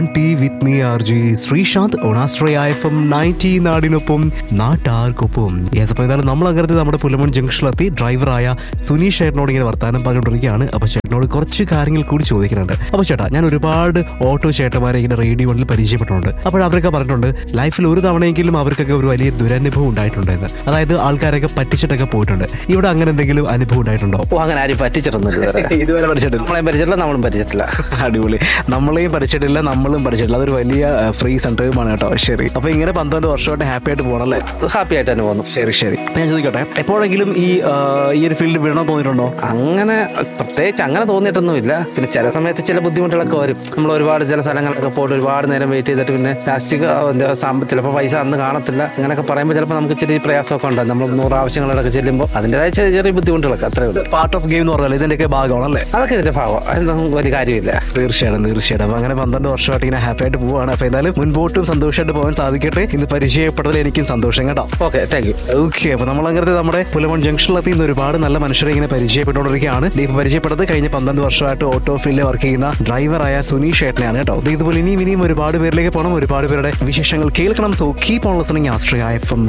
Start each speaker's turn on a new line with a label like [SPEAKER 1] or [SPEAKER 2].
[SPEAKER 1] T with me R J Sreesanth ഓണാശ്രയ F M ninety നാടിനൊപ്പം നാട്ടാർക്കൊപ്പം യെസ് അപ്പോൾ ഏതായാലും നമ്മൾ അങ്ങനെ നമ്മുടെ പുലമൺ ജംഗ്ഷനിലെത്തി ഡ്രൈവറായ സുനീഷ് ചേട്ടനോട് ഇങ്ങനെ വർത്താനം പറഞ്ഞുകൊണ്ടിരിക്കുകയാണ് അപ്പോൾ ചേട്ടനോട് കുറച്ച് കാര്യങ്ങൾ കൂടി ചോദിക്കുന്നുണ്ട് അപ്പോൾ ചേട്ടാ ഞാൻ ഒരുപാട് ഓട്ടോ ചേട്ടന്മാരെ ഇങ്ങനെ റേഡിയോയിൽ പരിചയപ്പെട്ടിട്ടുണ്ട് അപ്പോൾ അവരൊക്കെ പറഞ്ഞിട്ടുണ്ട് ലൈഫിൽ ഒരു തവണയെങ്കിലും അവർക്കൊക്കെ ഒരു വലിയ ദുരനുഭവം ഉണ്ടായിട്ടുണ്ട് എന്ന് അതായത് ആൾക്കാരൊക്കെ പറ്റിച്ചിട്ടൊക്കെ പോയിട്ടുണ്ട് ഇവിടെ അങ്ങനെ എന്തെങ്കിലും അനുഭവം ഉണ്ടായിട്ടുണ്ടോ
[SPEAKER 2] ഓ അങ്ങനെ ആരും പറ്റിച്ചിട്ടൊന്നുമില്ല ഇതുവരെ.
[SPEAKER 1] ഇതുവരെ പഠിച്ചിട്ടില്ല
[SPEAKER 2] നമ്മളെയും പരിചയമില്ല നമ്മളും പരിചയത്തില്ല
[SPEAKER 1] അടിപൊളി നമ്മളെയും പഠിച്ചിട്ടില്ല നമ്മളും പഠിച്ചിട്ടില്ല അതൊരു വലിയ ഫ്രീ സെന്ററുമാണ് കേട്ടോ ശരി അപ്പൊ ഇങ്ങനെ പന്ത്രണ്ട് വർഷമായിട്ട് ഹാപ്പി ആയിട്ട് പോകണല്ലേ
[SPEAKER 2] ഹാപ്പി ആയിട്ട് തന്നെ പോകുന്നു
[SPEAKER 1] ശരി ശരി അപ്പൊ ഞാൻ ചോദിക്കട്ടെ എപ്പോഴെങ്കിലും ഈ ആ, ഈ ഒരു ഫീൽഡ് വിടണം തോന്നിയിട്ടുണ്ടോ
[SPEAKER 2] അങ്ങനെ പ്രത്യേകിച്ച് അങ്ങനെ തോന്നിയിട്ടൊന്നുമില്ല പിന്നെ ചില സമയത്ത് ചില ബുദ്ധിമുട്ടുകളൊക്കെ വരും നമ്മൾ ഒരുപാട് ചില സ്ഥലങ്ങളിലൊക്കെ പോയിട്ട് ഒരുപാട് നേരം വെയിറ്റ് ചെയ്തിട്ട് പിന്നെ ലാസ്റ്റ് ചിലപ്പോൾ പൈസ അന്ന് കാണത്തില്ല അങ്ങനെയൊക്കെ പറയുമ്പോൾ ചിലപ്പോൾ നമുക്ക് ഇച്ചിരി പ്രയാസമൊക്കെ ഉണ്ടാകും നമ്മൾ നൂറ് ആവശ്യങ്ങളിലൊക്കെ ചെല്ലുമ്പോൾ അതിൻ്റെതായ ചെറിയ ചെറിയ ബുദ്ധിമുട്ടുകളൊക്കെ അത്രേ ഉള്ളൂ
[SPEAKER 1] പാർട്ട് ഓഫ് ഗെയിം എന്ന് പറഞ്ഞാൽ ഇതിന്റെയൊക്കെ ഭാഗമാണല്ലേ
[SPEAKER 2] അതൊക്കെ ഇതിന്റെ ഭാഗം അതിനൊന്നും വലിയ കാര്യമില്ല
[SPEAKER 1] തീർച്ചയായിട്ടും തീർച്ചയായിട്ടും അപ്പൊ അങ്ങനെ പന്ത്രണ്ട് വർഷമായിട്ട് ഇങ്ങനെ ഹാപ്പി ആയിട്ട് പോവാണ് അപ്പൊ എന്തായാലും മുൻപോട്ടും സന്തോഷമായിട്ട് പോകാൻ സാധിക്കട്ടെ ഇന്ന് പരിചയപ്പെട്ടതിൽ എനിക്കും സന്തോഷം കേട്ടോ
[SPEAKER 2] ഓക്കെ താങ്ക് യു
[SPEAKER 1] ഓക്കെ അപ്പൊ നമ്മൾ അങ്ങനത്തെ നമ്മുടെ പുലമൺ ജംഗ്ഷനിലെത്തി ഇന്ന് ഒരുപാട് നല്ല മനുഷ്യരെ ഇങ്ങനെ പരിചയപ്പെട്ടുകൊണ്ടിരിക്കുകയാണ് ദീപ് പരിചയപ്പെട്ടത് കഴിഞ്ഞ പന്ത്രണ്ട് വർഷമായിട്ട് ഓട്ടോ ഫീൽഡിൽ വർക്ക് ചെയ്യുന്ന ഡ്രൈവറായ സുനീഷ് ഏട്ടനെയാണ് കേട്ടോ ദേ ഇതുപോലെ ഇനിയും ഇനിയും ഒരുപാട് പേരിലേക്ക് പോകണം ഒരുപാട് പേരുടെ വിശേഷങ്ങൾ കേൾക്കണം സോ കീപ് ഓൺ ലിസണിങ് ആസ്ട്രിയ എഫ് എം